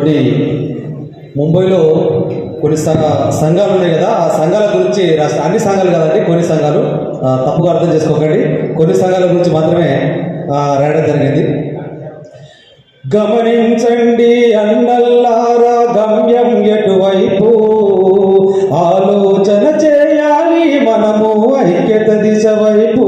ఉన్నటువంటి ముంబైలో కొన్ని స- సంఘాలు ఉన్నాయి కదా ఆ సంఘాల గురించి రాష్ట్ర అన్ని సంఘాలు కాదండి కొన్ని సంఘాలు ఆ, తప్పుగా అర్థం చేసుకోకండి కొన్ని సంఘాల గురించి మాత్రమే ఆ, రాయడం జరిగింది గమనించండి అన్నల్లారా గమ్యం ఎటువైపు ఆలోచన చేయాలి మనము ఐక్యత దిశ వైపు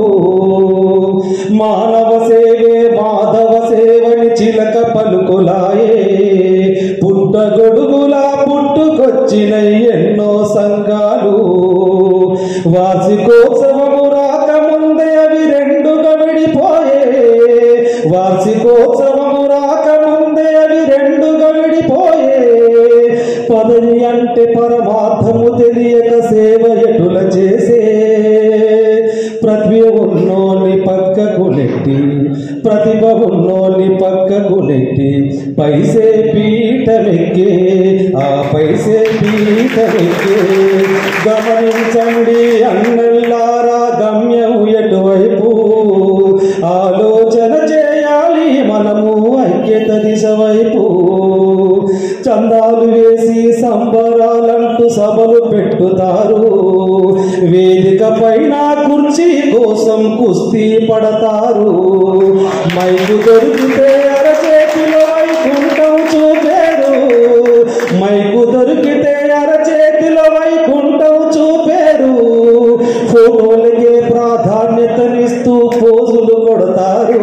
మానవ సేవే మాధవ సేవని చిలక పలుకులాయే పుట్టగొడుగులా పుట్టుకొచ్చిన ఎన్నో సంఘాలు వార్షికోత్సవము రాకముందే అవి రెండుగా విడిపోయే వార్షికోత్సవము రాకముందే అవి రెండుగా విడిపోయే పదవి అంటే పరమార్థము తెలియక సేవ ఎటుల చేసే ప్రతి ఉన్నోని పక్కకు నెట్టి ప్రతిభ ఉన్నోని పక్కకు నెట్టి పైసే పీఠమెక్కే ఆ పైసే పీఠమెక్కే గమనించండి అన్నల్లారా గమ్యం ఎటువైపు ఆలోచన చేయాలి మనము ఐక్యత దిశ వైపు చందాలు వేసి సంబరాలంటూ సభలు పెట్టుతారు వేదిక పైన కుర్చీ కోసం కుస్తీ పడతారు మైకు దొరికితే అరచేతిలో వైకుంఠం చూపారు మైకు దొరికితే అరచేతిలో వైకుంఠం చూపారు ఫోటోలకే ప్రాధాన్యతనిస్తూ పోజులు కొడతారు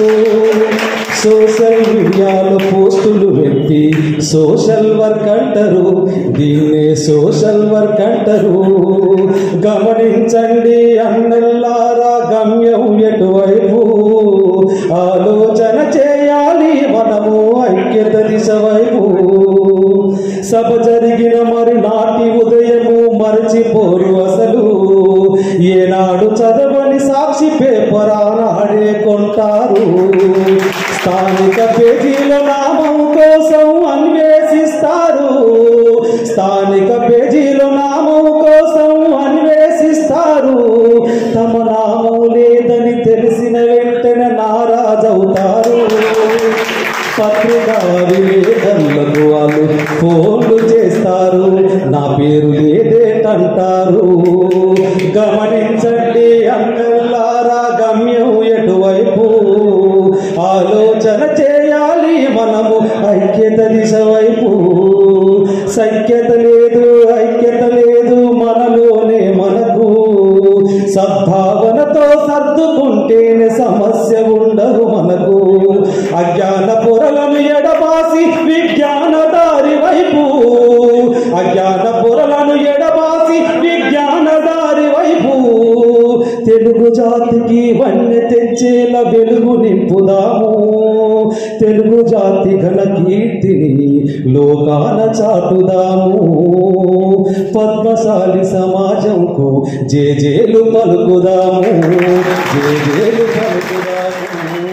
సోషల్ మీడియాలో పోస్టులు పెట్టి సోషల్ వర్క్ అంటారు దీన్నే సోషల్ వర్క్ అంటారు గమనించండి అన్నల్లారా గమ్యం ఎటువైపు ఆలోచన చేయాలి మనము ఐక్యత దిశ వైపు సభ జరిగిన మరి నాటి ఉదయము మరచిపోరు అసలు ఏనాడు చదవని సాక్షి పేపర్ ఆనాడే కొంటారు స్థానిక పేజీల నామం కోసం అన్వేషిస్తారు స్థానిక పేజీల నామం కోసం అన్వేషిస్తారు తమ నామం లేదని తెలిసిన వెంటనే నారాజవుతారు పత్రికా విలేకరులకు వాళ్ళు ఫోన్లు చేస్తారు నా పేరు లేదేటంటారు గమనించండి అందల్లారా గమ్యం ఎటువైపు ఆలోచన చేయాలి మనము ఐక్యత దిశ వైపు సఖ్యత లేదు ఐక్యత లేదు మనలోనే మనకు సద్భావనతో సర్దుకుంటేనే సమస్య ఉండదు మనకు అజ్ఞాన పొరలను ఎడబాసి విజ్ఞాన దారి వైపు అజ్ఞాన పొరలను ఎడబాసి విజ్ఞాన దారి వైపు తెలుగు జాతికి వన్నె తెచ్చేలా వెలుగు నింపుదాము తెలుగు జాతి ఘన కీర్తిని లోకాన చాటుదాము పద్మశాలి సమాజంకు జేజేలు పలుకుదాము జేజేలు పలుకుదాము